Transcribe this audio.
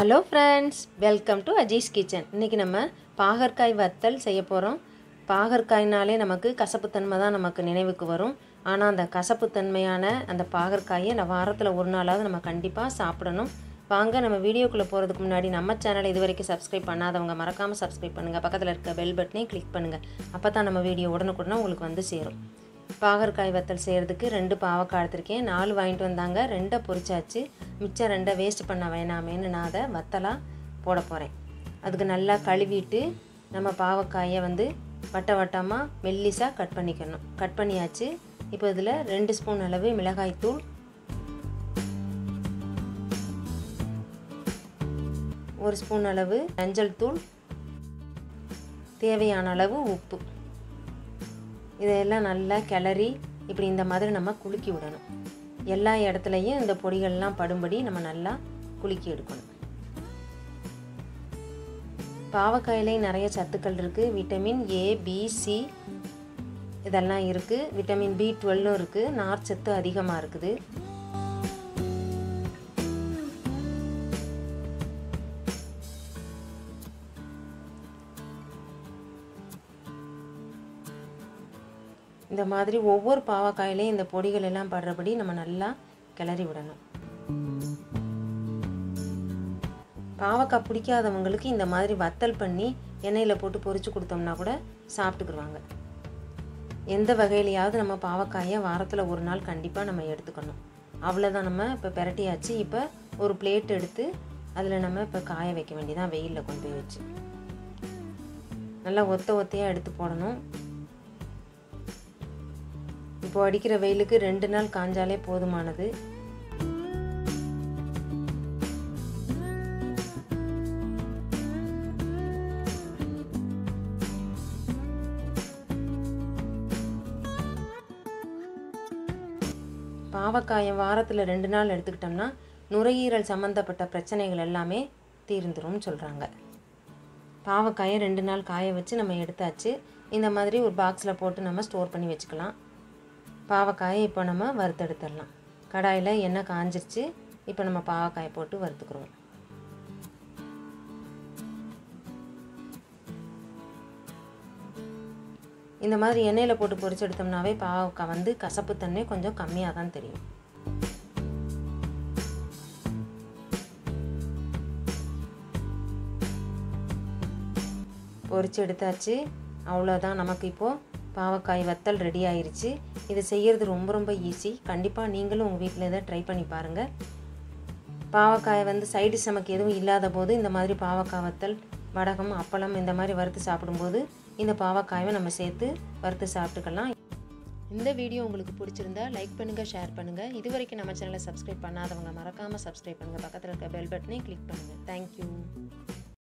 hello friends welcome to Aji's kitchen இன்றைக்கி நம்ம பாகற்காய் வத்தல் செய்ய போகிறோம் பாகற்காய்னாலே நமக்கு கசப்புத்தன்மை தான் நமக்கு நினைவுக்கு வரும் ஆனால் அந்த கசப்புத்தன்மையான அந்த பாகற்காயை நான் வாரத்தில் ஒரு நாளாவது நம்ம கண்டிப்பாக சாப்பிடணும் வாங்க நம்ம வீடியோக்குள்ளே போகிறதுக்கு முன்னாடி நம்ம சேனலை இது வரைக்கும் சப்ஸ்கிரைப் பண்ணாதவங்க மறக்காமல் சப்ஸ்கிரைப் பண்ணுங்கள் பக்கத்தில் இருக்க பெல் பட்டனையும் கிளிக் பண்ணுங்கள் அப்போ தான் நம்ம வீடியோ உடனுக்குடனே உங்களுக்கு வந்து சேரும் பாகற்காய் வத்தல் செய்கிறதுக்கு ரெண்டு பாவக்காய் எடுத்திருக்கேன் நாலு வாங்கிட்டு வந்தாங்க ரெண்டை பொரிச்சாச்சு மிச்சம் ரெண்டை வேஸ்ட் பண்ண வேணாமேன்னு நான் அதை வத்தலாக போட போகிறேன் அதுக்கு நல்லா கழுவிட்டு நம்ம பாவக்காயை வந்து வட்ட வட்டமாக மெல்லிஸாக கட் பண்ணிக்கணும் கட் பண்ணியாச்சு இப்போ இதில் ரெண்டு ஸ்பூன் அளவு மிளகாய்த்தூள் ஒரு ஸ்பூன் அளவு மஞ்சள் தூள் தேவையான அளவு உப்பு இதையெல்லாம் நல்லா கிளறி இப்படி இந்த மாதிரி நம்ம குலுக்கி விடணும் எல்லா இடத்துலையும் இந்த பொடிகள்லாம் படும்படி நம்ம நல்லா குலுக்கி எடுக்கணும் பாவக்காயிலே நிறைய சத்துக்கள் இருக்குது விட்டமின் ஏ பி சி இதெல்லாம் இருக்குது விட்டமின் பி டுவெல்லும் இருக்குது நார்ச்சத்து அதிகமாக இருக்குது இந்த மாதிரி ஒவ்வொரு பாவக்காயிலையும் இந்த பொடிகள் எல்லாம் படுறபடி நம்ம நல்லா கிளறி விடணும் பாவக்காய் பிடிக்காதவங்களுக்கு இந்த மாதிரி வத்தல் பண்ணி எண்ணெயில் போட்டு பொரிச்சு கொடுத்தோம்னா கூட சாப்பிட்டுக்குருவாங்க எந்த வகையிலையாவது நம்ம பாவக்காயை வாரத்தில் ஒரு நாள் கண்டிப்பாக நம்ம எடுத்துக்கணும் அவ்வளோதான் நம்ம இப்போ பெரட்டியாச்சு இப்போ ஒரு பிளேட் எடுத்து அதில் நம்ம இப்போ காய வைக்க வேண்டியதான் வெயிலில் கொண்டு போய் வச்சு நல்லா ஒத்த ஒத்தையாக எடுத்து போடணும் இப்போ அடிக்கிற வெயிலுக்கு ரெண்டு நாள் காஞ்சாலே போதுமானது பாவக்காயை வாரத்தில் ரெண்டு நாள் எடுத்துக்கிட்டோம்னா நுரையீரல் சம்மந்தப்பட்ட பிரச்சனைகள் எல்லாமே தீர்ந்துரும்னு சொல்கிறாங்க பாவக்காயை ரெண்டு நாள் காய வச்சு நம்ம எடுத்தாச்சு இந்த மாதிரி ஒரு பாக்ஸில் போட்டு நம்ம ஸ்டோர் பண்ணி வச்சுக்கலாம் பாவக்காயை இப்போ நம்ம வறுத்தெடுத்துடலாம் கடாயில் எண்ணெய் காஞ்சிருச்சு இப்போ நம்ம பாவக்காயை போட்டு வறுத்துக்குருவோம் இந்த மாதிரி எண்ணெயில் போட்டு பொரிச்சு எடுத்தோம்னாவே பாவக்காய் வந்து கசப்புத்தன்மை கொஞ்சம் கம்மியாக தான் தெரியும் பொரிச்சு எடுத்தாச்சு அவ்வளோதான் நமக்கு இப்போது பாவக்காய் வத்தல் ரெடி ஆயிருச்சு இது செய்கிறது ரொம்ப ரொம்ப ஈஸி கண்டிப்பாக நீங்களும் உங்கள் வீட்டில் இதை ட்ரை பண்ணி பாருங்கள் பாவக்காயை வந்து சைடு நமக்கு எதுவும் இல்லாத போது இந்த மாதிரி பாவக்காய் வத்தல் வடகம் அப்பளம் இந்த மாதிரி வறுத்து சாப்பிடும்போது இந்த பாவக்காயை நம்ம சேர்த்து வறுத்து சாப்பிட்டுக்கலாம் இந்த வீடியோ உங்களுக்கு பிடிச்சிருந்தா லைக் பண்ணுங்கள் ஷேர் பண்ணுங்கள் இது வரைக்கும் நம்ம சேனலை சப்ஸ்கிரைப் பண்ணாதவங்க மறக்காமல் சப்ஸ்கிரைப் பண்ணுங்கள் பக்கத்தில் இருக்க பெல் பட்டனையும் கிளிக் பண்ணுங்கள் தேங்க்யூ